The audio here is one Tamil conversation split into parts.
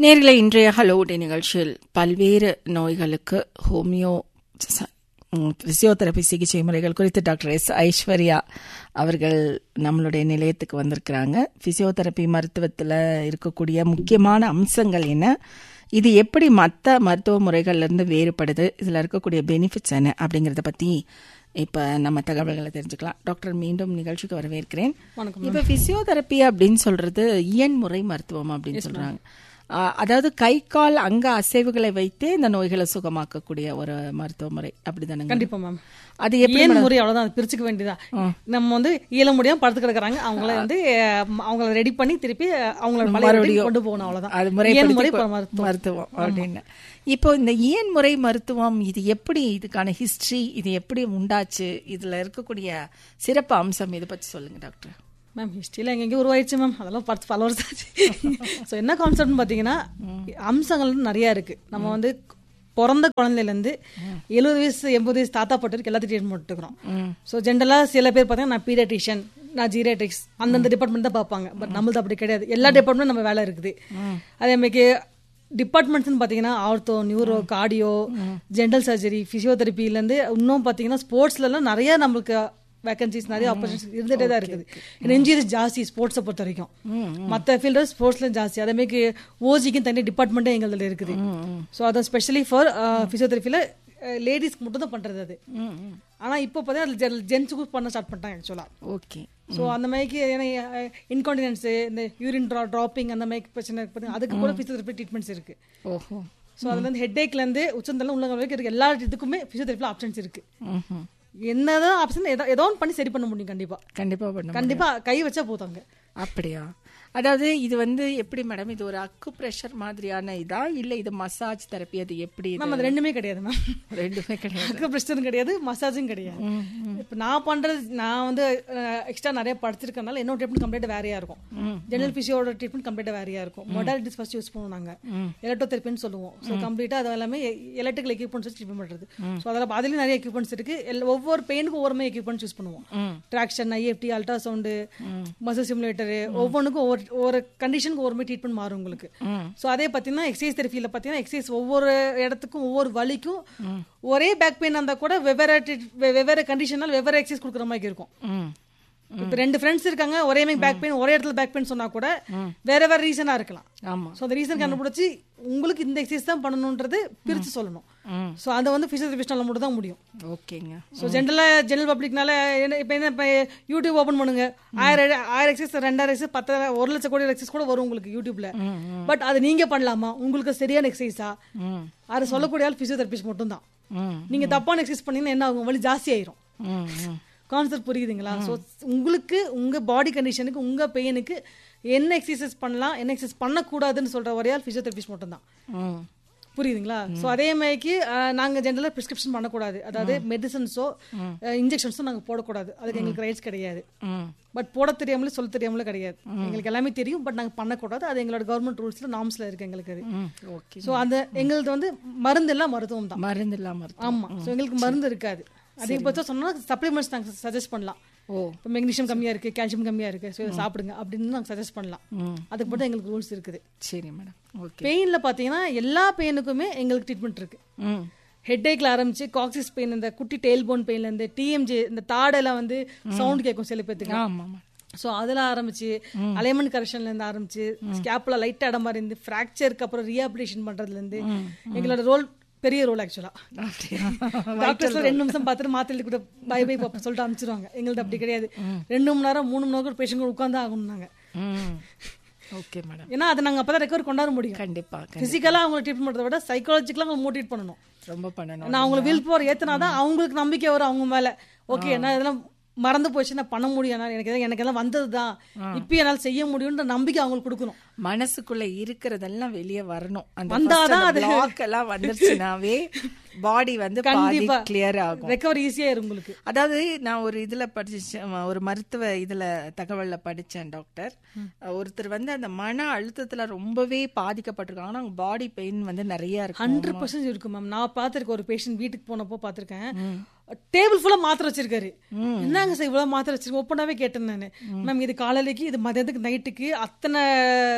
நேர்களை இன்றைய ஹலோடி நிகழ்ச்சியில் பல்வேறு நோய்களுக்கு ஹோமியோ ச- ம், பிசியோதெரபி சிகிச்சை முறைகள் குறித்து டாக்டர் எஸ் ஐஸ்வர்யா அவர்கள் நம்மளுடைய நிலையத்துக்கு வந்திருக்கிறாங்க பிசியோதெரபி மருத்துவத்தில் இருக்கக்கூடிய முக்கியமான அம்சங்கள் என்ன இது எப்படி மற்ற மருத்துவ முறைகள்ல இருந்து வேறுபடுது இதில் இருக்கக்கூடிய பெனிஃபிட்ஸ் என்ன அப்படிங்கிறத பற்றி இப்போ நம்ம தகவல்களை தெரிஞ்சுக்கலாம் டாக்டர் மீண்டும் நிகழ்ச்சிக்கு வரவேற்கிறேன் வணக்கம் இப்போ பிசியோதெரப்பி அப்படின்னு சொல்றது இயன்முறை மருத்துவம் அப்படின்னு சொல்றாங்க ஆ, அதாவது கை கால் அங்க அசைவுகளை வைத்தே இந்த நோய்களை சுகமாக்கக்கூடிய ஒரு மருத்துவ முறை அப்படிதானங்க கண்டிப்பா மேம் அது எப்படி ஏன் முறை அவ்வளவுதான் அது பிரிச்சுக்க வேண்டியதா நம்ம வந்து இயல முடியாம படுத்து கிடக்குறாங்க அவங்கள வந்து அஹ், அவங்கள ரெடி பண்ணி திருப்பி அஹ், அவங்களோட பழைய routine கொண்டு போகணும் அது அவ்வளவுதான் ஏன் முறைப்படுத்தி முறை கொ- மருத்துவம் மருத்துவம் அப்படின்னு இப்போ இந்த இயன்முறை மருத்துவம் இது எப்படி இதுக்கான ஹிஸ்டரி இது எப்படி உண்டாச்சு இதுல இருக்கக்கூடிய சிறப்பு அம்சம் இதை பத்தி சொல்லுங்க டாக்டர் மேம் ஹிஸ்டரியில் எங்கெங்கே உருவாயிடுச்சு மேம் அதெல்லாம் பத்து பல வருஷம் ஆச்சு ஸோ என்ன கான்செப்ட்னு பார்த்தீங்கன்னா அம்சங்கள் நிறைய இருக்கு நம்ம வந்து பிறந்த குழந்தையிலேருந்து எழுபது வயசு எண்பது வயசு தாத்தா பாட்டு எல்லாத்தையும் ட்ரீட்மெண்ட் போட்டுக்கிறோம் ஸோ ஜென்ரலாக சில பேர் பார்த்தீங்கன்னா நான் பீடியாட்ரிஷியன் நான் ஜீரியாட்ரிக்ஸ் அந்தந்த டிபார்ட்மெண்ட் தான் பார்ப்பாங்க பட் நம்மளது அப்படி கிடையாது எல்லா டிபார்ட்மெண்ட்டும் நம்ம வேலை இருக்குது அதே மாதிரி டிபார்ட்மெண்ட்ஸ்னு பார்த்தீங்கன்னா ortho neuro cardio general surgery ஃபிசியோதெரப்பிலேருந்து இன்னும் பார்த்தீங்கன்னா ஸ்போர்ட்ஸ்லலாம் நிறைய நம்மளுக்கு வேகன்சிஸ் நிறைய ஆப்பர்ச்சுனிட்டிஸ் இருந்துகிட்டே தான் இருக்குது ஏன்னா இன்ஜுரிஸ் ஜாஸ்தி ஸ்போர்ட்ஸை பொறுத்த வரைக்கும் மற்ற ஃபீல்டு ஸ்போர்ட்ஸ்ல ஜாஸ்தி அதே மாதிரி ஓஜிக்கும் தனி டிபார்ட்மெண்ட்டே எங்களதுல இருக்குது ஸோ அதை ஸ்பெஷலி ஃபார் ஃபிசியோதெரப்பியில் லேடிஸ்க்கு மட்டும் தான் பண்ணுறது அது ஆனால் இப்போ பார்த்தீங்கன்னா ஜென்ஸுக்கும் பண்ண ஸ்டார்ட் பண்ணிட்டாங்க ஆக்சுவலாக ஓகே ஸோ அந்த மாதிரிக்கு ஏன்னா இன்கான்டினன்ஸு இந்த யூரின் ட்ரா ட்ராப்பிங் அந்த மாதிரி பிரச்சனை இருக்கு பாத்தீங்கன்னா, அதுக்கு கூட ஃபிசியோதெரப்பி ட்ரீட்மெண்ட்ஸ் இருக்கு ஓஹோ ஸோ அதுல இருந்து ஹெட்ஏக்லேருந்து உச்சந்தலம் உள்ள வரைக்கும் இருக்கு எல்லா இதுக்குமே ஃபிசியோதெரப்பியில் ஆப்ஷன்ஸ் இருக்கு ம்ஹும். என்னதான் ஆப்ஷன் ஏதோ ஏதோ ஒன்று பண்ணி சரி பண்ண முடியும் கண்டிப்பா கண்டிப்பா பண்ணுங்க கண்டிப்பா கை வச்சா போதாங்க அப்படியா அதாவது இது வந்து எப்படி மேடம் இது ஒரு அக்கு பிரஷர் மாதிரியான இதா இல்ல இது மசாஜ் தெரப்பி அது எப்படி இது? மேம் அது ரெண்டுமே கிடையாது மேம் ரெண்டுமே கிடையாது அக்கு பிரச்சனை கிடையாது மசாஜும் கிடையாது இப்போ நான் பண்றது நான் வந்து எக்ஸ்ட்ரா நிறைய படிச்சிருக்கனால என்னோட ட்ரீட்மெண்ட் கம்ப்ளீட்டாக வேறையா இருக்கும் ஜெனரல் பிசியோட ட்ரீட்மெண்ட் கம்ப்ளீட்டாக வேறையா இருக்கும் மொடாலிட்டிஸ் ஃபர்ஸ்ட் யூஸ் பண்ணுவோம் நாங்க எலக்ட்ரோதெரப்பின்னு சொல்லுவோம் ஸோ கம்ப்ளீட்டாக அது எல்லாமே எலக்ட்ரிக்கல் எக்யூப்மெண்ட்ஸ் வச்சு ட்ரீட்மெண்ட் பண்றது ஸோ அதில் அதுலேயும் நிறைய எக்யூப்மெண்ட்ஸ் இருக்கு எல்லா- ஒவ்வொரு பெயினுக்கும் ஒவ்வொரு மாதிரி எக்யூப்மெண்ட்ஸ் யூஸ் பண்ணுவோம் traction IFT ultrasound muscle simulator ஒவ்வொன்றுக்கும் ஒவ்வொரு ஒரு கண்டிஷனுக்கு ஒவ்வொரு மாதிரி ட்ரீட்மெண்ட் மாறும் உங்களுக்கு ஸோ அதே பார்த்தீங்கன்னா எக்ஸசைஸ் தெரப்பியில் பார்த்தீங்கன்னா எக்ஸசைஸ் ஒவ்வொரு இடத்துக்கும் ஒவ்வொரு வலிக்கும் ஒரே பேக் பெயின் இருந்தால் கூட வெவ்வேறு treat- வெ- வெவ்வேறு கண்டிஷனால் வெவ்வேறு எக்ஸசைஸ் கொடுக்குற மாதிரி இருக்கும் ம். இப்போ ரெண்டு ஃப்ரெண்ட்ஸ் இருக்காங்க ஒரே மாதிரி பேக் பெயின் ஒரே இடத்துல பேக் பெயின் சொன்னா கூட வேற வேற ரீசனா இருக்கலாம் ஆமா ஸோ அந்த ரீசன் கண்டுபிடிச்சி உங்களுக்கு இந்த எக்ஸசைஸ் தான் பண்ணணுன்றது பிரிச்சு சொல்லணும் ஸோ அதை வந்து பிசியோதெரபிஸ்டால மட்டும் தான் முடியும் ஓகேங்க ஸோ ஜென்ரலாக ஜெனரல் பப்ளிக்னால என்ன இப்போ என்ன இப்போ யூடியூப் ஓப்பன் பண்ணுங்க ஆயிரம் ஆயிரம் எக்ஸஸ் ரெண்டாயிரம் எக்ஸஸ் பத்தாயிரம் ஒரு லட்சம் கோடி எக்ஸஸ் கூட வரும் உங்களுக்கு யூடியூப்ல பட் அது நீங்க பண்ணலாமா உங்களுக்கு சரியான எக்ஸசைஸா ம் அதை சொல்லக்கூடிய ஆள் பிசியோதெரபிஸ்ட் மட்டும் தான் ம் நீங்க தப்பான எக்ஸசைஸ் பண்ணீங்கன்னா என்ன ஆகும் வலி ஜாஸ்தி ஆயிரும் ம் ம் கான்செப்ட் புரியுதுங்களா ஸோ உங்களுக்கு உங்க பாடி கண்டிஷனுக்கு உங்க பெயினுக்கு என்ன எக்ஸசைஸ் பண்ணலாம் என்ன எக்ஸசைஸ் பண்ணக்கூடாதுன்னு சொல்ற ஒரே ஆள் பிசியோதெரபிஸ்ட் மட்டும் தான் ம் புரியுதுங்களா ஸோ அதே மாதிரிக்கு அஹ், நாங்க ஜென்ரலாக ப்ரிஸ்கிரிப்ஷன் பண்ணக்கூடாது அதாவது மெடிசன்ஸோ இன்ஜெக்ஷன்ஸோ நாங்க போடக்கூடாது அதுக்கு எங்களுக்கு ரைட்ஸ் கிடையாது ம் பட் போட தெரியாமலே சொல்ல தெரியாமலே கிடையாது எங்களுக்கு எல்லாமே தெரியும் பட் நாங்க பண்ணக்கூடாது அது எங்களோட கவர்மெண்ட் ரூல்ஸ்ல நார்ம்ஸ்ல இருக்கு எங்களுக்கு அது ம் ஓகே ஸோ அந்த எங்களது வந்து மருந்து எல்லாம் மருத்துவம் தான் மருந்து இல்லாம இருக்கு ஆமா ஸோ எங்களுக்கு மருந்து இருக்காது அதிகபட்சம் சொன்னா சப்ளிமெண்ட்ஸ் நாங்க சஜஸ்ட் பண்ணலாம் ஓ இப்போ மெக்னீஷியம் கம்மியா இருக்கு கால்சியம் கம்மியா இருக்கு ஸோ இதை சாப்பிடுங்க அப்படின்னு நாங்க சஜஸ்ட் பண்ணலாம் ம் அதுக்கு மட்டும் எங்களுக்கு ரூல்ஸ் இருக்குது சரி மேடம் ஓகே பெயின்ல பாத்தீங்கன்னா எல்லா பெயினுக்குமே எங்களுக்கு ட்ரீட்மெண்ட் இருக்கு ம் ஹெட்ஏக்ல ஆரம்பிச்சு காக்சிஸ் பெயின் இந்த குட்டி டெயில் போன் பெயின்ல இருந்து டிஎம்ஜி இந்த தாடெல்லாம் வந்து சவுண்ட் கேட்கும் சில பேத்துக்கு ஆமா ஆமா ஸோ அதில் ஆரம்பிச்சு அலைன்மெண்ட் கரெக்ஷன்ல இருந்து ஆரம்பிச்சு ஸ்கேப்ல லைட் இடம் மாதிரி இருந்து ஃப்ராக்சருக்கு அப்புறம் ரீஹாபிலேஷன் பண்றதுல இருந்து எங்களோட ரோல் பெரிய ரோல் ஆக்சுவலா அப்படியா டாக்டர்ஸ்ல ரெண்டு நிமிஷம் பார்த்துட்டு மாத்திரை எழுதி கூட பை பை பாப்பா சொல்லிட்டு அனுப்பிச்சிருவாங்க எங்களுக்கு அப்படி கிடையாது ரெண்டு மணி நேரம் மூணு மணி நேரம் பேஷண்ட் உட்காந்து ஆகணும் நாங்க ம் ஓகே மேடம் ஏன்னா அதை நாங்க அப்பதான் ரெக்கவர் கொண்டாட முடியும் கண்டிப்பா கண்டிப்பா. பிசிக்கலா அவங்க ட்ரீட்மெண்ட் பண்றதை விட சைக்காலஜிக்கலா அவங்க மோட்டிவேட் பண்ணணும் ரொம்ப பண்ணணும் நான் அவங்களை வில் பவர் ஏத்துனாதான் அவங்களுக்கு நம்பிக்கை வரும் அவங்க மேல ஓகே நான் இதெல்லாம் மறந்து போச்சு நான் பண்ண முடியும் நான் எனக்கு எல்லாம் எனக்கு எல்லாம் வந்ததுதான் இப்போ என்னால் செய்ய முடியும்ன்ற நம்பிக்கை அவங்களுக்கு கொடுக்கணும் மனசுக்குள்ள இருக்கிறதெல்லாம் வெளியே வரணும் அந்த வந்தாதான் அது- பிளாக் எல்லாம் வந்துருச்சுனாவே பாடி வந்து பாதி கண்டிப்பா. கிளியர் ஆகும் ரெக்கவர் ஈஸியா இருக்கும் உங்களுக்கு அதாவது நான் ஒரு இதுல படிச்சேன் ஒரு மருத்துவ இதுல தகவல்ல படிச்சேன் டாக்டர் ஒருத்தர் வந்து அந்த மன அழுத்தத்துல ரொம்பவே பாதிக்கப்பட்டிருக்காங்க ஆனா பாடி பெயின் வந்து நிறைய இருக்கு ஹண்ட்ரட் பர்சன்ட் இருக்கும் மேம் நான் பார்த்திருக்கேன் ஒரு பேஷண்ட் வீட்டுக்கு போனப்போ பார்த்திருக்கேன் டேபிள் ஃபுல்லா மாத்திரை வச்சிருக்காரு என்னங்க சார் இவ்வளவு மாத்திரை வச்சிருக்கோம் ஒப்பனாவே கேட்டேன் நான் மேம் இது காலையிலக்கு இது மதியத்துக்கு நைட்டுக்கு அத்தனை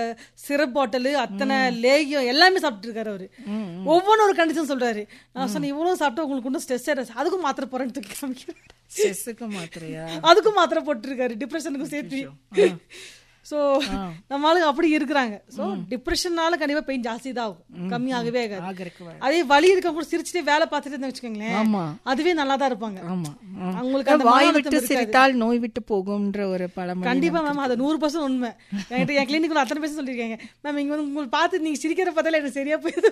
சிரப் பாட்டில் அத்தனை லேகியம் எல்லாமே சாப்பிட்டு இருக்காரு அவரு ஒவ்வொன்றும் ஒரு கண்டிஷன் சொல்றாரு நான் சொன்னேன் இவ்வளவு சாப்பிட்டு உங்களுக்கு இன்னும் ஸ்ட்ரெஸ் அதுக்கும் மாத்திரை போறேன்னு தூக்கி காமிக்கிறேன் ஸ்ட்ரெஸ்ஸுக்கு மாத்திரையா அதுக்கும் மாத்திரை போட்டிருக்காரு டிப்ரெஷனுக்கும் சேர்த்து சோ நம்மளுக்கு அப்படி இருக்கிறாங்க சோ டிப்ரெஷன்னால கண்டிப்பா பெயின் ஜாஸ்தி தான் ஆகும் கம்மியாகவே ஆகாது ஆகறக்கு வா- அதே வலி இருக்க கூட சிரிச்சுட்டே வேலை பார்த்துட்டு இருந்தா வச்சுக்கோங்களேன் ஆமா அதுவே நல்லா தான் இருப்பாங்க ஆமா ஆ. அவங்களுக்கு அந்த வாய் மன விட்டு அழுத்தம் இருக்காது. சிரித்தால் நோய் விட்டு போகும்ன்ற ஒரு பழமொழி கண்டிப்பா மேம் அது நூறு பர்சன்ட் உண்மை என்கிட்ட என் கிளினிக்ல அத்தனை பேர் சொல்லியிருக்காங்க மேம் இங்க வந்து உங்களுக்கு பார்த்து நீங்க சிரிக்கிற பார்த்தாலே எனக்கு சரியா போயிடுது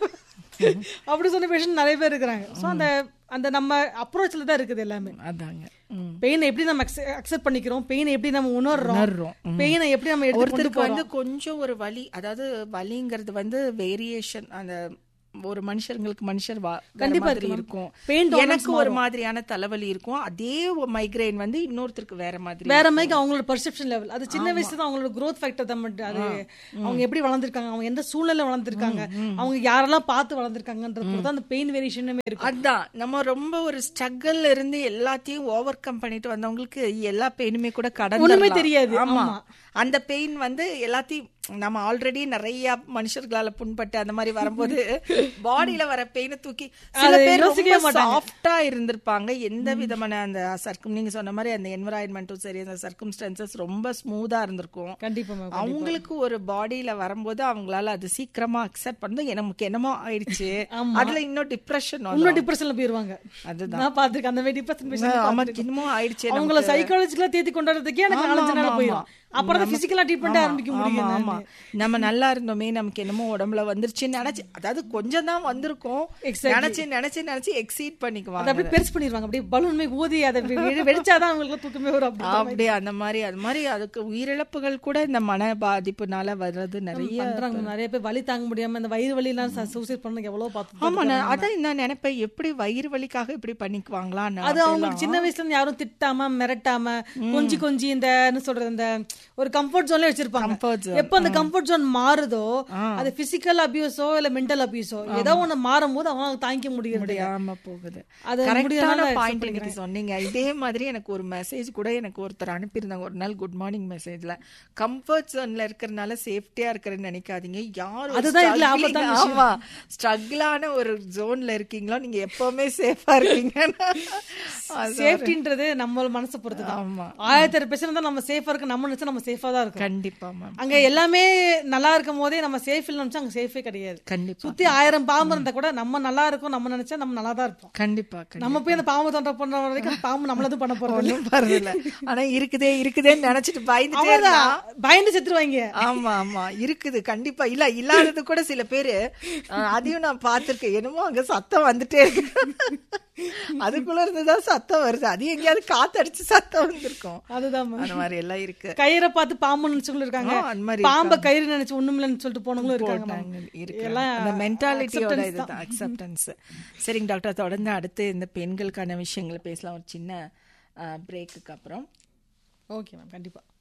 அப்படி சொன்ன பேஷண்ட் நிறைய பேர் இருக்கிறாங்க சோ அந்த அந்த நம்ம அப்ரோச்ல தான் இருக்குது எல்லாமே அதாங்க ம். பெயினை எப்படி நம்ம அக்செப்ட் பண்ணிக்கிறோம் பெயினை எப்படி நம்ம உணர்றோம் உணர்றோம். ம். பெயினை எப்படி நம்ம எடுத்து கொண்டு ஒருத்தருக்கு வந்து கொஞ்சம் ஒரு வலி அதாவது வலிங்கிறது வந்து வேரியேஷன் அந்த ஒரு மனுஷங்களுக்கு மனுஷர் வா- வேற கண்டிப்பா மாதிரி இருக்கு, இருக்கும் Pain tolerance எனக்கு ஒரு மாதிரியான தலைவலி இருக்கும் அதே மைக்ரைன் வந்து இன்னொருத்தருக்கு வேற மாதிரி வேற மாதிரி அவங்களோட பர்செப்ஷன் லெவல் அது சின்ன வயசுல தான் அவங்களோட growth ஃபேக்டர் தான் மட்டும் அது அவங்க எப்படி வளர்ந்துருக்காங்க அவங்க எந்த சூழ்நிலை வளர்ந்துருக்காங்க அவங்க யாரெல்லாம் பார்த்து வளர்ந்துருக்காங்கன்றது பொறுத்து தான் அந்த பெயின் வேரியேஷனுமே இருக்கும் அதான் நம்ம ரொம்ப ஒரு ஸ்ட்ரகிள் இருந்து எல்லாத்தையும் ஓவர் கம் பண்ணிட்டு வந்தவங்களுக்கு எல்லா பெயினுமே கூட கடந்து ஒண்ணுமே தெரியாது, ஆமா ஆமா. அந்த பெயின் வந்து எல்லாத்தையும் நம்ம ஆல்ரெடி நிறைய மனுஷர்களால புண்பட்டு அந்த மாதிரி வரும்போது பாடியில வர பெயினை தூக்கி சில அதை பேர் யோசிக்கவே ரொம்ப மாட்டாங்க. சாஃப்டா இருந்திருப்பாங்க எந்த விதமான அந்த சர்க்கும் நீங்க சொன்ன மாதிரி அந்த என்வரான்மெண்ட்டும் சரி அந்த சர்க்கம்ஸ்டன்சஸ் ரொம்ப ஸ்மூதா இருந்திருக்கும் கண்டிப்பா மேம் அவங்களுக்கு ஒரு பாடியில வரும்போது அவங்களால அது சீக்கிரமா அக்செப்ட் பண்ணது நமக்கு என்னமோ ஆயிடுச்சு ஆமா. அதுல இன்னும் டிப்ரெஷன் இன்னும் டிப்ரெஷன்ல போயிருவாங்க அதுதான் நான் பாத்துருக்கேன் அந்த மாதிரி டிப்ரெஷன் நமக்கு இன்னமும் ஆயிடுச்சு அவங்கள சைக்காலஜிக்கலா தேத்தி கொண்டாடுறதுக்கே எனக்கு நாலஞ்சு நாள் போயிடும் அப்புறம் தான் பிசிக்கலா ட்ரீட்மெண்ட் ஆரம்பிக்க ஆமா முடியும் ஆமா நம்ம நல்லா இருந்தோமே நமக்கு என்னமோ உடம்புல வந்துருச்சுன்னு நினைச்சு அதாவது கொஞ்சம் தான் வந்திருக்கும் நினைச்சு நினைச்சு நினைச்சு எக்ஸீட் அதை பண்ணிக்குவாங்க அப்படியே பெருசு பண்ணிடுவாங்க அப்படியே பலூன் மாதிரி ஊதி அதை வெ- வெ- வெடிச்சாதான் அவங்களுக்கு தூக்கமே வரும் அப்படி அப்படியே அந்த மாதிரி அது மாதிரி அதுக்கு உயிரிழப்புகள் கூட இந்த மன பாதிப்புனால வர்றது நிறைய பண்றாங்க நிறைய பேர் வலி தாங்க முடியாம இந்த வயிறு வலி எல்லாம் சூசைட் பண்ண எவ்வளவு பார்த்து ஆமா நான் அதான் நான் நினைப்பேன் எப்படி வயிறு வலிக்காக இப்படி பண்ணிக்குவாங்களா அது அவங்களுக்கு சின்ன வயசுல இருந்து யாரும் திட்டாம மிரட்டாம கொஞ்சி கொஞ்சி இந்த என்ன சொல்றது இந்த ஒரு கம்ஃபர்ட் ஜோன்ல வச்சிருப்பாங்க Comfort zone. எப்ப அந்த கம்ஃபர்ட் ஜோன் மாறுதோ அது பிசிக்கல் அபியூஸோ இல்ல மென்டல் அபியூஸோ ஏதோ ஒண்ணு மாறும் போது அவங்க தாங்கிக்க முடியும் முடியாம போகுது அது கரெக்டான முடியாதனால பாயிண்ட் இன்னைக்கு சொன்னீங்க இதே மாதிரி எனக்கு ஒரு மெசேஜ் கூட எனக்கு ஒருத்தர் அனுப்பியிருந்தாங்க ஒரு நாள் குட் மார்னிங் மெசேஜ்ல கம்ஃபர்ட் ஜோன்ல இருக்கறனால சேஃப்டியா இருக்கிறேன்னு நினைக்காதீங்க யார் அதுதான் இதுல ஆபத்தான ஆமா ஸ்ட்ரகிளான ஒரு ஜோன்ல இருக்கீங்களோ நீங்க எப்பவுமே சேஃபா இருக்கீங்க சேஃப்டின்றது நம்ம மனசை பொறுத்து தான் ஆமா ஆயிரத்தி பேசுறது தான் நம்ம சேஃபா இருக்கு நம்ம நினைச்சா நம்ம சேஃபா தான் இருக்கும் கண்டிப்பா மேம் அங்க எல்லாமே நல்லா இருக்கும் போதே நம்ம சேஃப் இல்ல நினைச்சா அங்க சேஃபே கிடையாது கண்டிப்பா சுத்தி ஆயிரம் பாம்பு இருந்தா கூட நம்ம நல்லா இருக்கும் நம்ம நினைச்சா நம்ம நல்லா தான் இருப்போம் கண்டிப்பா கண்டிப்பா நம்ம போய் அந்த பாம்பு தொண்டை பண்ற வரைக்கும் அந்த பாம்பு நம்மளதும் பண்ண போறது இல்ல. ஒண்ணும் பரவாயில்ல ஆனா இருக்குதே இருக்குதேன்னு நினைச்சிட்டு பயந்துட்டே இருந்தா அவ்வளவுதான் பயந்து செத்துருவாங்க ஆமா ஆமா இருக்குது கண்டிப்பா இல்ல இல்லாதது கூட சில பேரு அஹ், அதையும் நான் பார்த்திருக்கேன் என்னமோ அங்க சத்தம் வந்துட்டே இருக்கு அதுக்குள்ள இருந்துதான் சத்தம் வருது அது எங்கேயாவது காத்தடிச்சு சத்தம் வந்திருக்கும் அதுதான் ma'am. அந்த மாதிரி எல்லாம் இருக்கு கயிறை பார்த்து பாம்பு நினைச்சவங்களும் இருக்காங்க ஆ, அந்த மாதிரி பாம்பை கயிறு நினைச்சு ஒண்ணுமில்லன்னு சொல்லிட்டு போனவங்களும் இருக்காங்க ma'am. இருக்கு எல்லாம் அந்த மென்டாலிட்டியோட acceptance இதுதான் அக்செப்டன்ஸ் சரிங்க டாக்டர் தொடர்ந்து அடுத்து இந்த பெண்களுக்கான விஷயங்களை பேசலாம் ஒரு சின்ன பிரேக்குக்கு அப்புறம் ஓகே மேம் கண்டிப்பா